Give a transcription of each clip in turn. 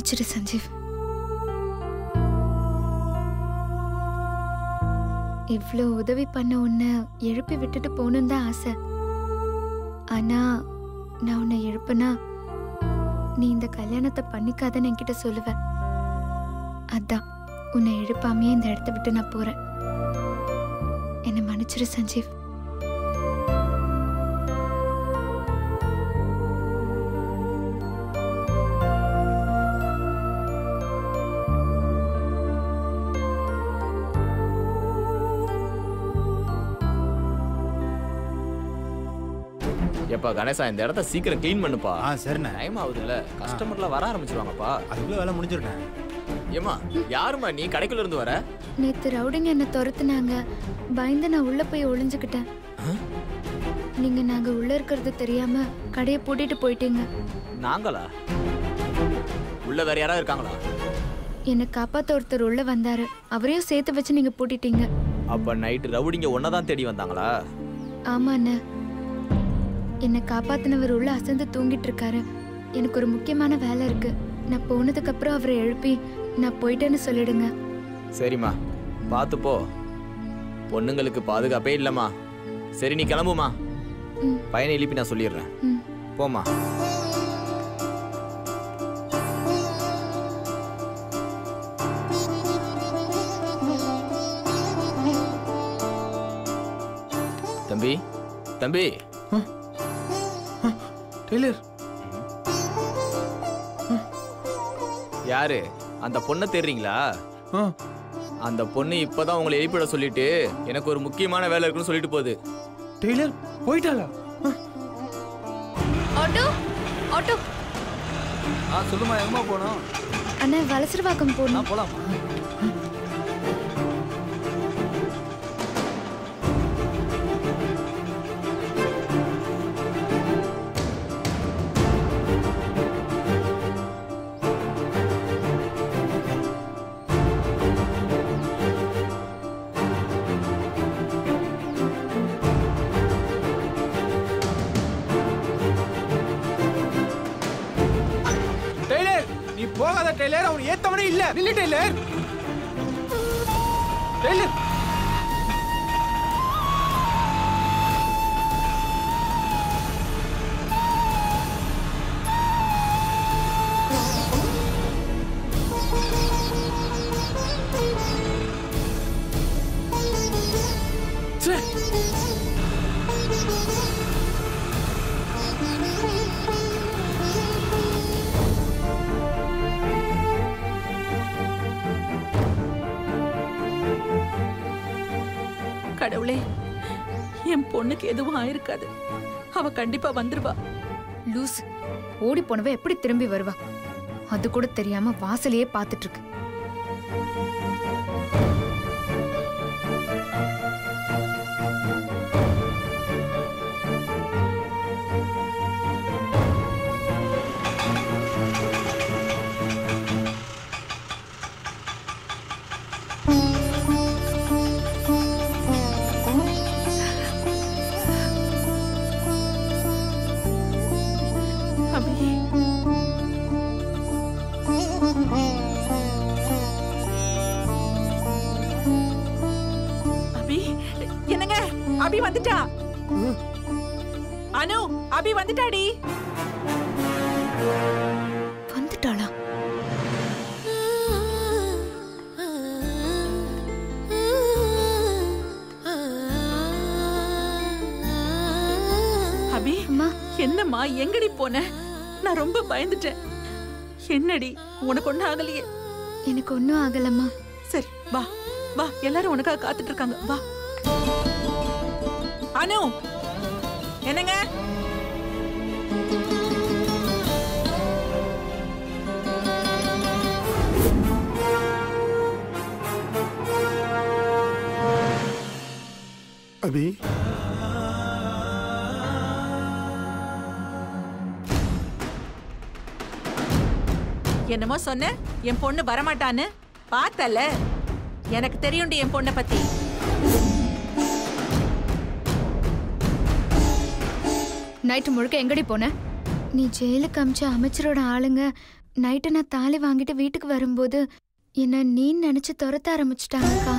மன்னிச்சிடு சஞ்சீவ் இவ்ளோ உதவி பண்ண உன்னை எழுப்பி விட்டுட்டு போகணுன்னு தான் ஆசை ஆனா நான் உன்னை எழுப்புனா நீ இந்த கல்யாணத்தை பண்ணிக்காதன்னு என்கிட்ட சொல்லுவ அதான் உன்னை எழுப்பாமையே இந்த இடத்த விட்டு நான் போறேன் என்னை மன்னிச்சிரு சஞ்சீவ் எப்பா கணேசா இந்த இடத்த சீக்கிரம் க்ளீன் பண்ணுப்பா ஆ சரிண்ணே டைம் ஆகுதுல்ல கஸ்டமர்லாம் வர ஆரம்பிச்சிருவாங்கப்பா அதுக்குள்ள வேலை முடிஞ்சிருண்ணே ஏமா யாரும்மா நீ கடைக்குள்ள இருந்து வர நேத்து ரவுடிங்க என்னை துரத்துனாங்க பயந்து நான் உள்ள போய் ஒளிஞ்சுக்கிட்டேன் நீங்க நாங்க உள்ள இருக்கிறது தெரியாம கடையை பூட்டிட்டு போயிட்டீங்க நாங்களா உள்ள வேற யாராவது இருக்காங்களா என்னை காப்பாத்த ஒருத்தர் உள்ள வந்தாரு அவரையும் சேர்த்து வச்சு நீங்க பூட்டிட்டீங்க அப்ப நைட்டு ரவுடிங்க ஒன்னதான் தேடி வந்தாங்களா ஆமா அண்ணா என்னை காப்பாத்தினவர் உள்ள அசந்து தூங்கிட்டு இருக்காரு எனக்கு ஒரு முக்கியமான வேலை இருக்கு நான் போனதுக்கு அப்புறம் அவரை எழுப்பி நான் போயிட்டேன்னு சொல்லிடுங்க சரிம்மா பார்த்து போ பொண்ணுங்களுக்கு பாதுகாப்பே இல்லம்மா சரி நீ கிளம்புமா ம். பையனை எழுப்பி நான் சொல்லிடுறேன் ம். போம்மா தம்பி தம்பி டெய்லர் யாரு அந்த பொண்ணை தேடுறீங்களா அந்த பொண்ணு இப்பதான் உங்களை எழுப்பிட சொல்லிட்டு எனக்கு ஒரு முக்கியமான வேலை இருக்குன்னு சொல்லிட்டு போகுது டெய்லர் போயிட்டாளா ஆட்டோ ஆட்டோ ஆ சொல்லுமா எங்கம்மா போனோம் அண்ணா வலசரவாக்கம் போகணும் போலாம் டெய்லர் நீ போகாத டெய்லர் அவன் ஏத்தவனே இல்ல நில்லு டெய்லர் டெய்லர் கடவுளே என் பொண்ணுக்கு எதுவும் ஆயிருக்காது அவ கண்டிப்பா வந்துருவா லூஸ் ஓடி போனவ எப்படி திரும்பி வருவா அது கூட தெரியாம வாசலையே பார்த்துட்டு இருக்கு அபி அபி என்னங்க அபி வந்துட்டா அனு அபி வந்துட்டாடி வந்துட்டாளா அபி அம்மா என்னம்மா எங்கடி போன நான் ரொம்ப பயந்துட்டேன் என்னடி உனக்கு ஒண்ணும் ஆகலையே எனக்கு ஒன்றும் ஆகலம்மா சரி வா வா எல்லாரும் உனக்காக காத்துட்டு இருக்காங்க வா அனு என்னங்க அபி என்னமோ சொன்ன என் பொண்ணு வரமாட்டான்னு பார்த்தல எனக்கு தெரியும்டி என் பொண்ணை பத்தி நைட்டு முழுக்க எங்கடி போன நீ ஜெயிலுக்கு அமிச்ச அமைச்சரோட ஆளுங்க நைட்டு நான் தாலி வாங்கிட்டு வீட்டுக்கு வரும்போது என்ன நீ நினைச்சு துரத்த ஆரம்பிச்சிட்டாங்கக்கா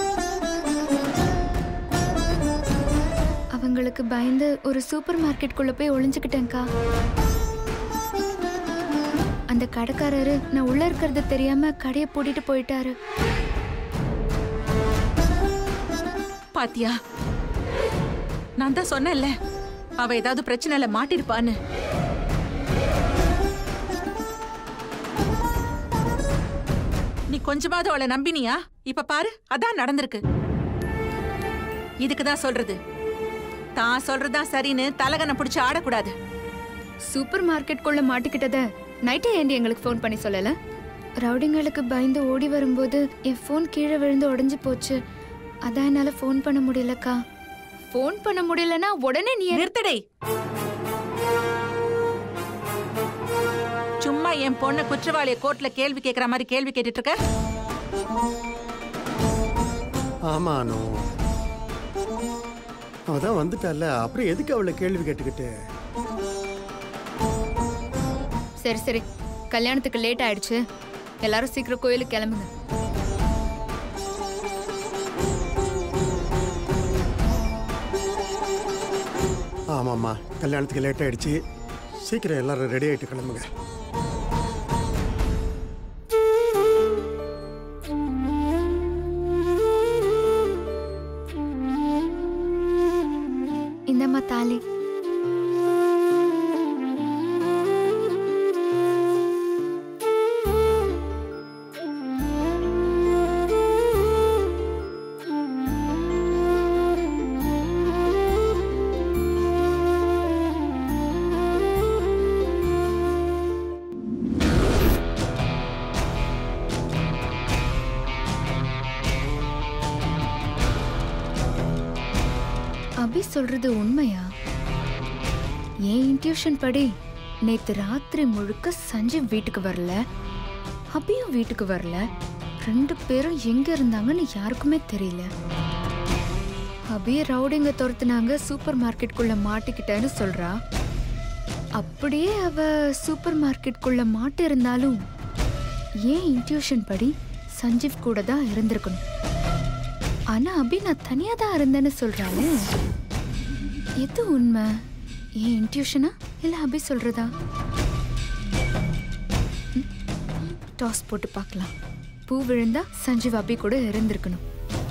அவங்களுக்கு பயந்து ஒரு சூப்பர் மார்க்கெட்டுக்குள்ள போய் ஒளிஞ்சுக்கிட்டேன்க்கா அந்த கடைக்காரரு நான் உள்ள இருக்கிறது தெரியாம கடையை பூட்டிட்டு போயிட்டாரு பாத்தியா நான் தான் சொன்னேன்ல அவ ஏதாவது பிரச்சனைல மாட்டிருப்பான்னு நீ கொஞ்சமாவது அவளை நம்பினியா இப்ப பாரு அதான் நடந்திருக்கு இதுக்கு தான் சொல்றது தான் சொல்றதுதான் சரின்னு தலகனை பிடிச்சு ஆடக்கூடாது சூப்பர் மார்க்கெட்டுக்குள்ள மாட்டிக்கிட்டத நைட்டே ஏண்டி எங்களுக்கு ஃபோன் பண்ணி சொல்லல ரவுடிங்களுக்கு பயந்து ஓடி வரும்போது என் ஃபோன் கீழே விழுந்து உடைஞ்சு போச்சு அதான் என்னால ஃபோன் பண்ண முடியலக்கா ஃபோன் பண்ண முடியலன்னா உடனே நீ என்ன- நிறுத்தடே சும்மா என் பொண்ணு குற்றவாளிய கோர்ட்ல கேள்வி கேக்குற மாதிரி கேள்வி கேட்டுட்டு இருக்க ஆமா அனு அவ தான் வந்துட்டால அப்புறம் எதுக்கு அவளை கேள்வி கேட்டுக்கிட்டு சரி சரி கல்யாணத்துக்கு லேட் ஆயிடுச்சு எல்லாரும் சீக்கிரம் கோயிலுக்கு கிளம்புங்க ஆமாம்மா கல்யாணத்துக்கு லேட் ஆயிடுச்சு சீக்கிரம் எல்லாரும் ரெடி ஆயிட்டு கிளம்புங்க இந்தம்மா தாலி அபி சொல்றது உண்மையா என் இன்ட்யூஷன் படி நேத்து ராத்திரி முழுக்க சஞ்சீவ் வீட்டுக்கு வரல அபியும் வீட்டுக்கு வரல ரெண்டு பேரும் எங்க இருந்தாங்கன்னு யாருக்குமே தெரியல அபிய ரவுடிங்க துரத்துனாங்க சூப்பர் மார்க்கெட்டுக்குள்ள மாட்டிக்கிட்டேன்னு சொல்றா அப்படியே அவ சூப்பர் மார்க்கெட்டுக்குள்ள மாட்டி இருந்தாலும் ஏன் இன்ட்யூஷன் படி சஞ்சீவ் கூட தான் இருந்திருக்கணும் ஆனா அபி நான் தனியா தான் இருந்தேன்னு சொல்றாளே எது உண்மை ஏன் இன்ட்யூஷனா இல்ல அபி சொல்றதா ம், டாஸ் போட்டு பார்க்கலாம் பூ விழுந்தா சஞ்சீவ் அபி கூட இருந்திருக்கணும்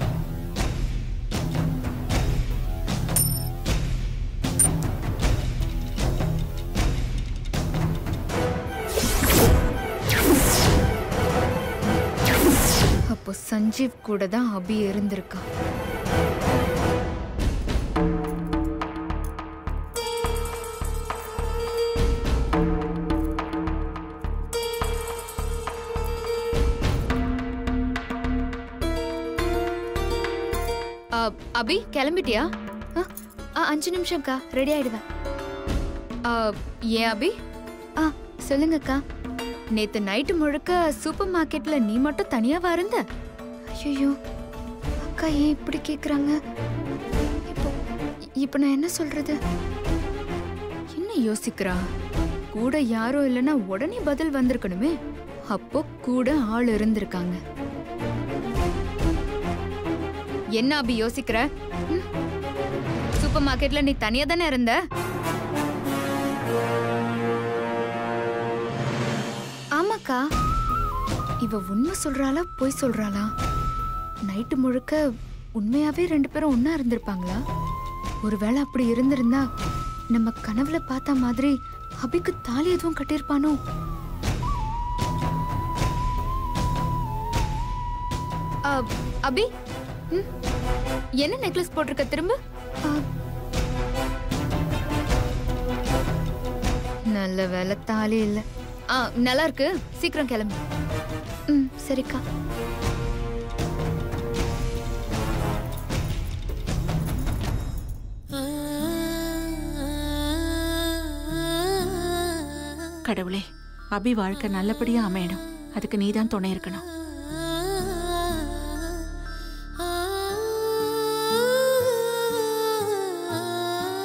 அப்போ சஞ்சீவ் கூட தான் அபி இருந்திருக்கா அ, அபி கிளம்பிட்டியா அ, அ, அஞ்சு நிமிஷம்க்கா ரெடி ஆயிடுவேன் அ, ஏன் அபி ஆ சொல்லுங்கக்கா நேத்து நைட்டு முழுக்க சூப்பர் மார்க்கெட்ல நீ மட்டும் தனியாவா இருந்த ஐயோ அக்கா ஏன் இப்படி கேக்குறாங்க இப்போ இப்போ நான் என்ன சொல்றது என்ன யோசிக்கிறா கூட யாரும் இல்லைன்னா உடனே பதில் வந்திருக்கணுமே அப்போ கூட ஆள் இருந்திருக்காங்க என்ன அபி யோசிக்கிற ம்? சூப்பர் மார்க்கெட்ல நீ தனியா தானே இருந்த ஆமாக்கா இவ உண்மை சொல்றாளா பொய் சொல்றாளா நைட்டு முழுக்க உண்மையாவே ரெண்டு பேரும் ஒண்ணா இருந்திருப்பாங்களா ஒருவேளை அப்படி இருந்திருந்தா நம்ம கனவுல பார்த்த மாதிரி அபிக்கு தாலி எதுவும் கட்டியிருப்பானோ அ, அபி ம்? என்ன நெக்லஸ் போட்டிருக்க திரும்ப அ, நல்ல வேலை தாலி இல்ல ஆ நல்லா இருக்கு சீக்கிரம் கிளம்பு ம் சரிக்கா கடவுளே அபி வாழ்க்கை நல்லபடியா அமையணும் அதுக்கு நீதான் துணை இருக்கணும்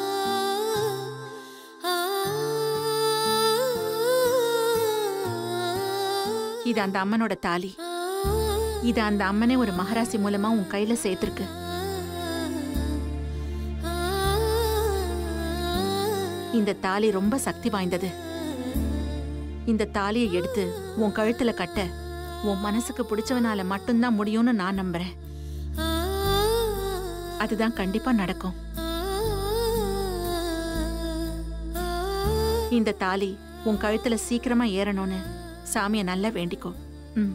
ஆ இது அந்த அம்மனோட தாலி இது அந்த அம்மனே ஒரு மகராசி மூலமா உன் கையில சேர்த்திருக்கு இந்த தாலி ரொம்ப சக்தி வாய்ந்தது இந்த தாலியை எடுத்து உன் கழுத்துல கட்ட உன் மனசுக்கு பிடிச்சவனால மட்டும்தான் முடியும்னு நான் நம்புறேன் அதுதான் கண்டிப்பா நடக்கும் இந்த தாலி உன் கழுத்துல சீக்கிரமா ஏறணும்னு சாமியை நல்லா வேண்டிக்கோ ம்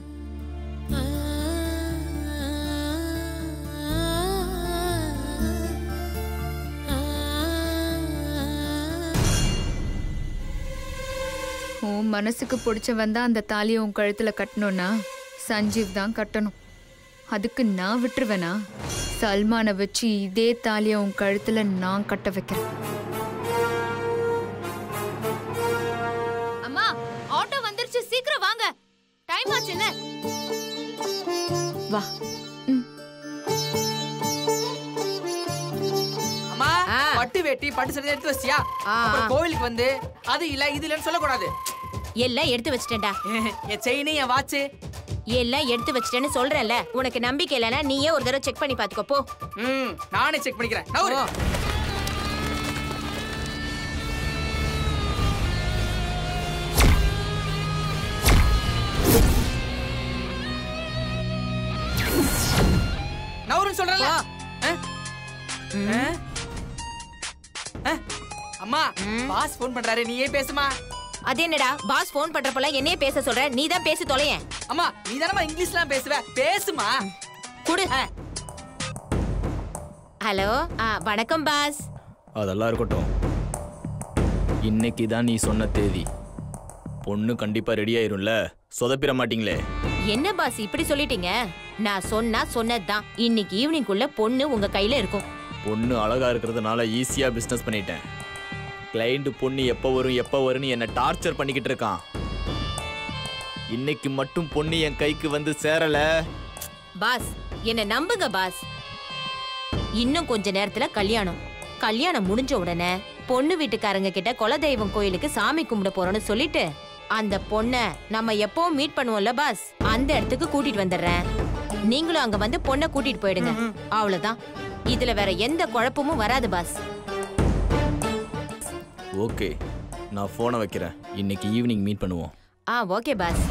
உன் மனசுக்கு பிடிச்சவன் தான் அந்த தாலியை உன் கழுத்துல கட்டணும்னா சஞ்சீவ் தான் கட்டணும் அதுக்கு நான் விட்டுருவேனா சல்மானை வச்சு இதே தாலியை உன் கழுத்துல நான் கட்ட வைக்கிறேன் அம்மா ஆட்டோ வந்துருச்சு சீக்கிரம் வாங்க டைம் ஆச்சுல்ல வா அம்மா பட்டு வேட்டி பட்டு சட்டை எடுத்து வச்சியா அப்புறம் கோவிலுக்கு வந்து அது இல்ல இது இல்லன்னு சொல்லக்கூடாது எல்லாம் எடுத்து வச்சிட்டேன்டா என் செயின் என் வாட்ச் எல்லாம் எடுத்து வச்சிட்டேன்னு சொல்றேன்ல உனக்கு நம்பிக்கை இல்லைன்னா நீயே ஒரு தடவை செக் பண்ணி பாத்துக்கோ போ ம் நானே செக் பண்ணிக்கிறேன் நவுரு. நவுருன்னு சொல்றேன்ல ஆ? ஆ? ஆ? அம்மா பாஸ் ஃபோன் பண்றாரு நீயே பேசுமா அது என்னடா பாஸ் ஃபோன் பண்றப்பெல்லாம் என்னையே பேச சொல்ற நீ தான் பேசி தொலையேன் அம்மா நீ தானம்மா இங்கிலீஷ்லாம் பேசுவ பேசுமா குடு ஆ. ஹலோ ஆ, வணக்கம் பாஸ் அதெல்லாம் இருக்கட்டும் இன்னைக்கு தான் நீ சொன்ன தேதி பொண்ணு கண்டிப்பா ரெடி ஆயிரும்ல சொதப்பிட மாட்டீங்களே என்ன பாஸ் இப்படி சொல்லிட்டீங்க நான் சொன்னா சொன்னதுதான் இன்னைக்கு ஈவினிங்குள்ள பொண்ணு உங்க கையில இருக்கும் பொண்ணு அழகா இருக்கிறதுனால ஈஸியா பிசினஸ் பண்ணிட்டேன் கிளைண்ட் பொண்ணு எப்போ வரும் எப்போ வரும்னு என்னை டார்ச்சர் பண்ணிக்கிட்டு இருக்கான் இன்னைக்கு மட்டும் பொண்ணு என் கைக்கு வந்து சேரல பாஸ் என்ன நம்புங்க பாஸ் இன்னும் கொஞ்ச நேரத்துல கல்யாணம் கல்யாணம் முடிஞ்ச உடனே பொண்ணு வீட்டுக்காரங்க கிட்ட குலதெய்வம் கோயிலுக்கு சாமி கும்பிட போறோம்னு சொல்லிட்டு அந்த பொண்ணை நம்ம எப்பவும் மீட் பண்ணுவோம்ல பாஸ் அந்த இடத்துக்கு கூட்டிட்டு வந்துடுறேன் நீங்களும் அங்க வந்து பொண்ணை கூட்டிட்டு போயிடுங்க அவ்வளவுதான் இதுல வேற எந்த குழப்பமும் வராது பாஸ் ஓகே நான் ஃபோனை வைக்கிறேன் இன்னைக்கு ஈவினிங் மீட் பண்ணுவோம் ஆ ஓகே பாஸ்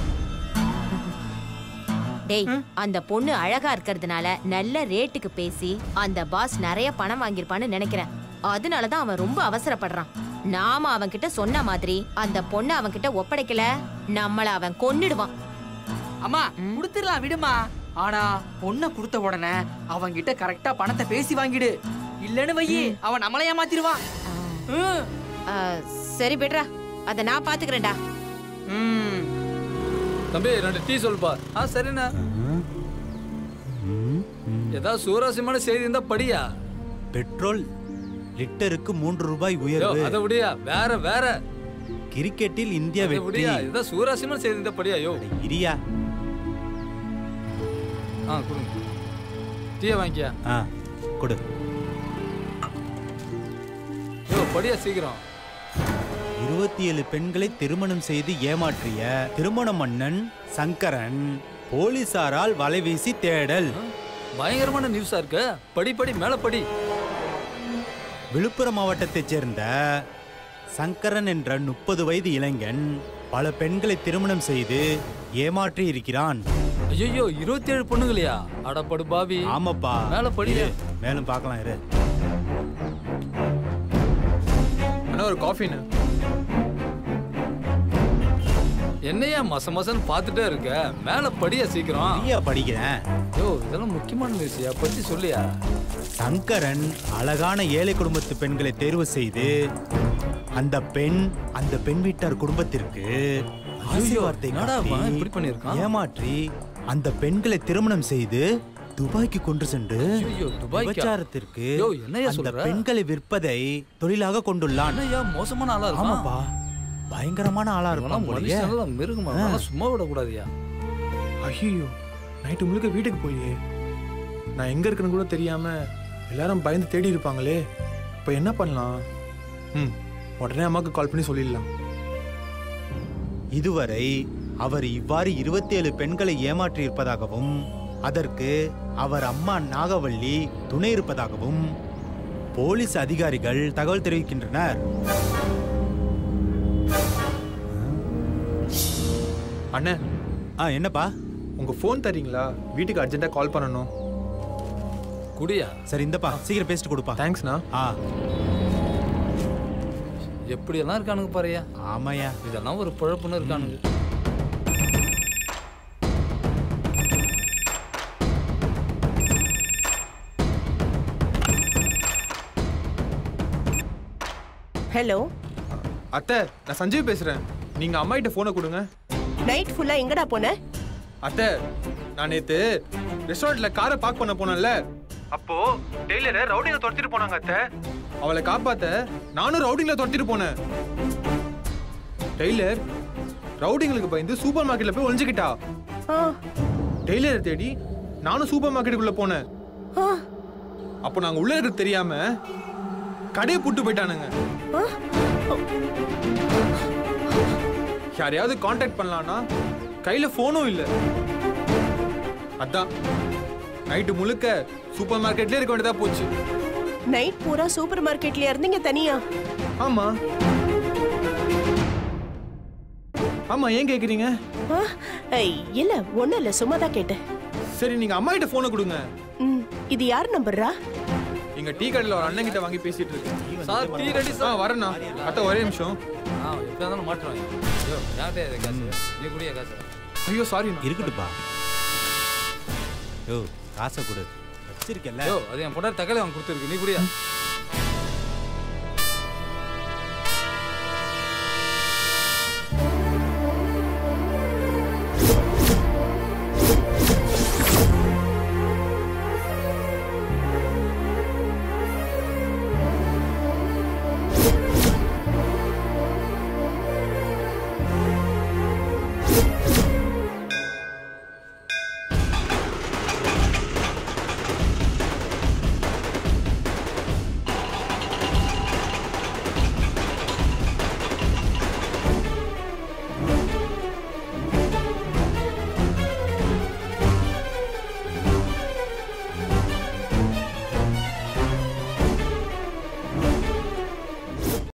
டேய் அந்த பொண்ணு அழகா இருக்கிறதுனால நல்ல ரேட்டுக்கு பேசி அந்த பாஸ் நிறைய பணம் வாங்கியிருப்பான்னு நினைக்கிறேன் அதனாலதான் அவன் ரொம்ப அவசரப்படுறான் நாம அவன் கிட்ட சொன்ன மாதிரி அந்த பொண்ணை அவன் கிட்ட ஒப்படைக்கல நம்மள அவன் கொன்னுடுவான் அம்மா குடுத்துடலாம் விடுமா ஆனா பொண்ணை கொடுத்த உடனே அவங்க கிட்ட கரெக்டா பணத்தை பேசி வாங்கிடு இல்லன்னு வையி அவன் நம்மள ஏமாத்திடுவான் ம். ஆ, சரி விடுறா அத நான் பாத்துக்கிறேன்டா ம். தம்பி ரெண்டு டீ சொல்லுப்பா ஆ சரிண்ணா ஏதாவது சுவாரஸ்யமான செய்தி இருந்தா படியா பெட்ரோல் லிட்டருக்கு மூன்று ரூபாய் யோ, உயர்வு அதை விடியா வேற வேற கிரிக்கெட்டில் இந்தியா அதை வெற்றி விடியா ஏதாவது சுவாரஸ்யமான செய்தி இருந்தா படியா யோ இரியா ஆ கொடுங்க டீயை வாங்கிக்கியா ஆ கொடு யோ படியா சீக்கிரம் இருபத்தி ஏழு பெண்களை திருமணம் செய்து ஏமாற்றிய திருமண மன்னன் சங்கரன் போலீசாரால் வலைவீசி தேடல் பயங்கரமான நியூஸா இருக்கு படி படி மேல படி விழுப்புரம் மாவட்டத்தைச் சேர்ந்த சங்கரன் என்ற முப்பது வயது இளைஞன் பல பெண்களை திருமணம் செய்து ஏமாற்றி இருக்கிறான் ஐயோ இருபத்தி ஏழு பொண்ணுங்களையா அடப்படு பாவி ஆமாப்பா மேல படி. இரு, மேலும் பார்க்கலாம் இரு அண்ணா ஒரு காஃபின்னு என்னையா மச மசன்னு பார்த்துட்டே இருக்க மேல படியா சீக்கிரம் சரியா படிக்கிறேன் யோ இதெல்லாம் முக்கியமான நியூஸ்யா பத்தி சொல்லியா சங்கரன் அழகான ஏழை குடும்பத்து பெண்களை தேர்வு செய்து அந்த பெண் அந்த பெண் வீட்டார் குடும்பத்திற்கு ஆசை ஐயோ, வார்த்தை என்னடா காட்டி, அவன் இப்படி பண்ணியிருக்கான்? ஏமாற்றி அந்த பெண்களை திருமணம் செய்து துபாய்க்கு கொண்டு சென்று ஐயோ, துபாய்க்கா? விபச்சாரத்திற்கு யோ, என்னய்யா அந்த சொல்ற? பெண்களை விற்பதை தொழிலாக கொண்டுள்ளான் என்னய்யா மோசமான ஆளா இருக்கான் ஆமாப்பா பயங்கரமான ஆளா இவன்லாம் இருப்பான் போலயே. மனுஷனெல்லாம் மிருகமா அதெல்லாம் சும்மா விடக்கூடாதுயா ஐயோ நைட்டு முழுக்க வீட்டுக்கு போலியே நான் எங்க இருக்கேன்னு கூட தெரியாம எல்லாரும் பயந்து தேடி இருப்பாங்களே இப்போ என்ன பண்ணலாம் ம் உடனே அம்மாவுக்கு கால் பண்ணி சொல்லிடலாம் இதுவரை அவர் இவ்வாறு இருபத்தேழு பெண்களை ஏமாற்றியிருப்பதாகவும் அதற்கு அவர் அம்மா நாகவள்ளி துணை இருப்பதாகவும் போலீஸ் அதிகாரிகள் தகவல் தெரிவிக்கின்றனர் அண்ணே ஆ என்னப்பா உங்க ஃபோன் தரீங்களா வீட்டுக்கு அர்ஜென்ட்டா கால் பண்ணணும் குடியா சரி இந்தப்பா சீக்கிரம் பேசிட்டு கொடுப்பா தேங்க்ஸ்ண்ணா ஆ எப்படியெல்லாம் இருக்கானுங்க பாருயா ஆமாயா இதெல்லாம் ஒரு பொழப்புன்னு இருக்கானுங்க ஹலோ அத்தை நான் சஞ்சீவ் பேசுறேன் நீங்க அம்மா கிட்ட போனை கொடுங்க நைட் ஃபுல்லா எங்கடா போன அத்தை நான் நேத்து ரெஸ்டாரண்ட்ல காரை பார்க் பண்ண போனேன்ல அப்போ டெய்லரை ரவுடிங்ல துரத்திட்டு போனாங்க அத்தை அவளை காப்பாத்த நானும் ரவுடிங்ல துரத்திட்டு போனேன் டெய்லர் ரவுடிங்களுக்கு பயந்து சூப்பர் மார்க்கெட்ல போய் ஒளிஞ்சுக்கிட்டா ஆ, டெய்லரை தேடி நானும் சூப்பர் மார்க்கெட்டுக்குள்ள போனேன் ஆ, அப்போ நாங்க உள்ள இருக்கிறது தெரியாம கடையை புட்டு போயிட்டானுங்க ஆ. யாரையாவது காண்டாக்ட் பண்ணலாம்னா கையில போனும் இல்ல அதான் நைட்டு முழுக்க சூப்பர் மார்க்கெட்லயே இருக்க வேண்டியதா போச்சு நைட் பூரா சூப்பர் மார்க்கெட்லயா இருந்தீங்க தனியா ஆமா ஆமா ஏன் கேக்குறீங்க ஆ, ஐ, இல்ல ஒண்ணும் இல்ல சும்மா தான் கேட்டேன் சரி நீங்க அம்மா கிட்ட போனை கொடுங்க ம், இது யார் நம்பர்ரா எங்க டீ கடையில ஒரு அண்ணன் கிட்ட வாங்கி பேசிட்டு இருக்கேன் சார் டீ ரெடி ஆ வரேண்ணா அத்தை ஒரே நிமிஷம் ஆ எப்படியா இருந்தாலும் மாட்டுவாங்க ஐயோ யார்கிட்ட இது காசு நீ குடியா காசு ஐயோ சாரி இருக்கட்டுப்பா யோ காசை கொடு வச்சிருக்கல ஐயோ அது என் பொண்ணு தக்காளி வாங்க கொடுத்துருக்கு நீ குடியா